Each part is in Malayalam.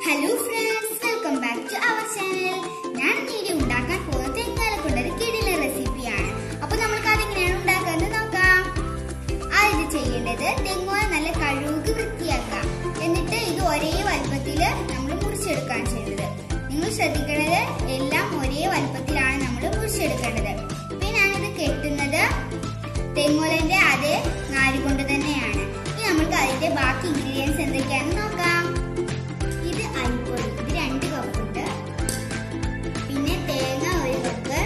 Hello friends welcome back to our channel ഞാൻ ഇനി ഉണ്ടാക്കാൻ പോകുന്ന തെങ്ങാലെ കൊണ്ടൊരു കിടില റെസിപ്പിയാണ് അപ്പൊ നമുക്ക് അതെങ്ങനെയാണ് ഉണ്ടാക്കുന്നത് നോക്കാം ആദ്യം ചെയ്യേണ്ടത് തെങ്ങോല നല്ല കഴുകി വൃത്തിയാക്കാം എന്നിട്ട് ഇത് ഒരേ വലുപ്പത്തില് നമ്മൾ മുറിച്ചെടുക്കാൻ ചെയ്യുന്നത് നിങ്ങൾ ശ്രദ്ധിക്കേണ്ടത് എല്ലാം ഒരേ വലുപ്പത്തിലാണ് നമ്മൾ മുറിച്ചെടുക്കേണ്ടത് പിന്നെ ഞാനിത് കെട്ടുന്നത് തെങ്ങോലന്റെ അതേ നാര് കൊണ്ട് തന്നെയാണ് ഇനി നമുക്ക് അതിന്റെ ബാക്കി ഇൻഗ്രീഡിയൻസ് എന്തൊക്കെയാണെന്ന് നോക്കാം ഇത് അരിപ്പൊടി ഇത് രണ്ട് കപ്പുണ്ട് പിന്നെ തേങ്ങ ഒരു കപ്പ്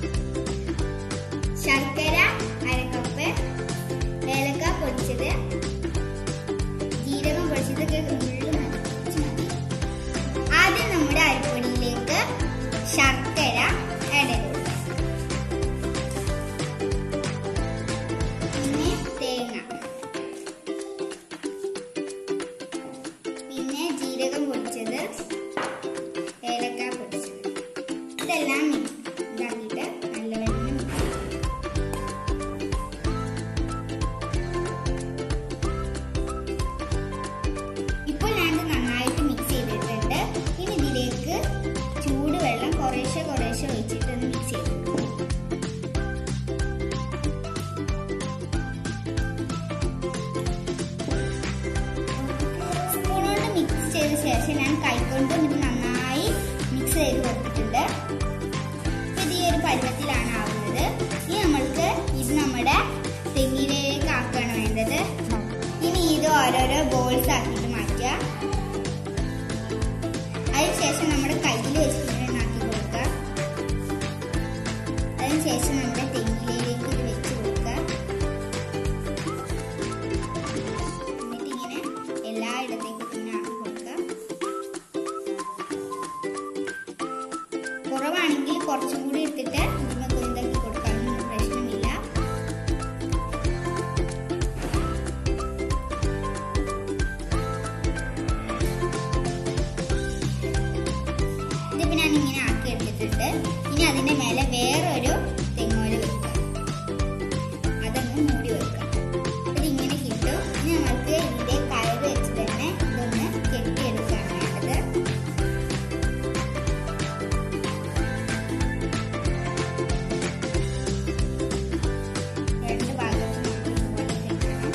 ശർക്കര അര കപ്പ് ഏലക്ക പൊടിച്ചത് ജീരകം പൊടിച്ചതൊക്കെ ഉള്ളു മതി, കുറച്ച് മതി. ആദ്യം നമ്മുടെ അരിപ്പൊടിയിലേക്ക് ശർക്കര ആഡ് ചെയ്ത് കൊടുക്കാം. പിന്നെ തേങ്ങ പിന്നെ ജീരകം പൊടിച്ചത് ഏലക്ക പൊടിച്ചത് ഇതെല്ലാം mix ഇതാക്കിയിട്ട് നല്ലവണ്ണം mix ചെയ്യാം. ഇപ്പോൾ ഞാനിത് നന്നായിട്ട് മിക്സ് ചെയ്തിട്ടുണ്ട് ഇനി ഇതിലേക്ക് ചൂടുവെള്ളം കുറേശ്ശെ കുറേശ്ശെ ഒഴിച്ചിട്ട് ഒന്ന് മിക്സ് ചെയ്തെടുക്കാം സ്പൂൺ കൊണ്ട് മിക്സ് ചെയ്ത ശേഷം ഞാൻ കൈകൊണ്ടും ഇത് നന്നായി മിക്സ് ചെയ്ത് കൊടുത്തിട്ടുണ്ട് ഇപ്പൊ ഇത് ഈ ഒരു പരുവത്തിലാണ് ആവുന്നത് ഇനി നമ്മൾക്ക് ഇത് നമ്മുടെ തെങ്ങിലേക്ക് ആക്കുകയാണ് വേണ്ടത് ഇനി ഇത് ഓരോരോ ബോൾസ് ആക്കിയിട്ട് മാറ്റുക അതിനുശേഷം നമ്മുടെ കയ്യിൽ വെച്ചിട്ട് ഇങ്ങനെ ആക്കി കൊടുക്കുക അതിനുശേഷം നമ്മുടെ തെങ്ങിലേക്ക് ഇത് വെച്ച് കൊടുക്കുക എന്നിട്ട് ഇങ്ങനെ എല്ലായിടത്തേക്കും ഇങ്ങനെ ആക്കി കൊടുക്കുക കുറവാണെങ്കിൽ കുറച്ചും കൂടി എടുത്തിട്ട് ഇതിനെ കുരുതാക്കി കൊടുക്കാനൊന്നും പ്രശ്നമില്ല ഇതിപ്പോ ഞാൻ ഇങ്ങനെ ആക്കി എടുത്തിട്ടുണ്ട് ഇനി അതിന്റെ മേലെ വേറൊരു തെങ്ങോല വെക്കുക അതങ്ങ് മൂടി വെക്കുക ഇതിങ്ങനെ കിട്ടും ഇനി നമുക്ക് ഇതിന്റെ കയറ് വെച്ച് തന്നെ ഇതൊന്ന് കെട്ടിയെടുക്കുകയാണ് വേണ്ടത് രണ്ട് ഭാഗത്തും നമുക്ക് ഇതുപോലെ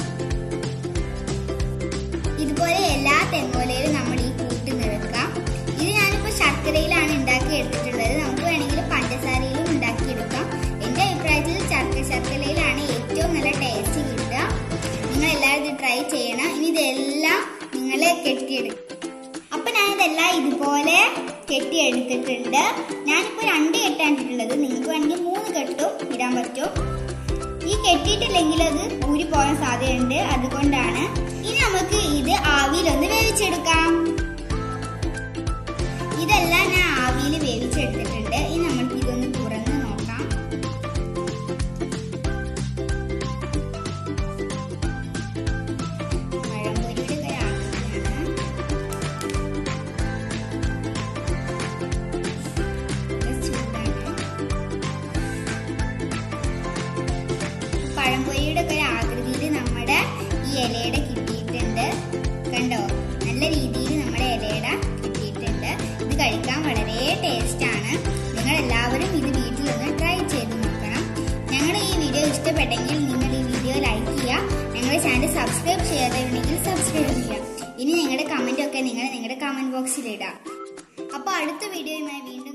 കെട്ടണം ഇതുപോലെ എല്ലാ തെങ്ങോലയിലും നമ്മൾ ഈ കൂട്ട് നിറക്കാം ഇത് ഞാനിപ്പോ ശർക്കരയിലാണ് ഉണ്ടാക്കി എടുത്തിട്ടുള്ളത് നമുക്ക് വേണമെങ്കിൽ പഞ്ചസാരയിലും ഉണ്ടാക്കിയെടുക്കാം എന്റെ അഭിപ്രായത്തിൽ ചർക്ക ശർക്കരയിലാണ് ഏറ്റവും നല്ല ടേസ്റ്റ് കിട്ടുക നിങ്ങൾ എല്ലാവരും ഇത് ട്രൈ ചെയ്യണം ഇനി ഇതെല്ലാം നിങ്ങൾ കെട്ടിയെടുക്കും അപ്പൊ ഞാൻ ഇതെല്ലാം ഇതുപോലെ കെട്ടിയെടുത്തിട്ടുണ്ട് ഞാനിപ്പോ രണ്ട് കെട്ടാണ് ഇട്ടിട്ടുള്ളത് നിങ്ങൾക്ക് വേണമെങ്കിൽ മൂന്ന് കെട്ടും ഇടാൻ പറ്റും ഈ കെട്ടിയിട്ടില്ലെങ്കിൽ അത് ഊരി പോകാൻ സാധ്യതയുണ്ട് അതുകൊണ്ടാണ് ഇനി നമുക്ക് ഇത് ആവിയിലൊന്ന് വേവിച്ചെടുക്കാം ഇതെല്ലാം ഞാൻ ആവിയിൽ വേവിച്ചെടുത്തിട്ടുണ്ട് ഇനി നമുക്ക് ഇതൊന്ന് തുറന്ന് നോക്കാം പഴംപൊരിയുടെ ഒരു ആകൃതിയാണ് ഇത് ചൂടാണ് പഴംപൊരിയുടെ ഒക്കെ ഒരു ആകൃതിയിൽ നമ്മുടെ ഈ ഇലയുടെ കിട്ടിയിട്ടുണ്ട് കണ്ടോ നല്ല രീതിയിൽ നമ്മുടെ ഇലയുടെ കിട്ടിയിട്ടുണ്ട് ഇത് കഴിക്കാൻ വളരെ ടേസ്റ്റ് ആണ് നിങ്ങൾ എല്ലാവരും ഇത് വീട്ടിലൊന്ന് ട്രൈ ചെയ്ത് നോക്കണം ഞങ്ങളുടെ ഈ വീഡിയോ ഇഷ്ടപ്പെട്ടെങ്കിൽ നിങ്ങൾ ഈ വീഡിയോ ലൈക്ക് ചെയ്യുക ഞങ്ങളുടെ ചാനൽ സബ്സ്ക്രൈബ് ചെയ്യാതെ ഉണ്ടെങ്കിൽ സബ്സ്ക്രൈബ് ചെയ്യുക ഇനി നിങ്ങളുടെ കമന്റ് ഒക്കെ നിങ്ങൾ നിങ്ങളുടെ കമന്റ് ബോക്സിൽ ഇടാം അപ്പോൾ അടുത്ത വീഡിയോയുമായി വീണ്ടും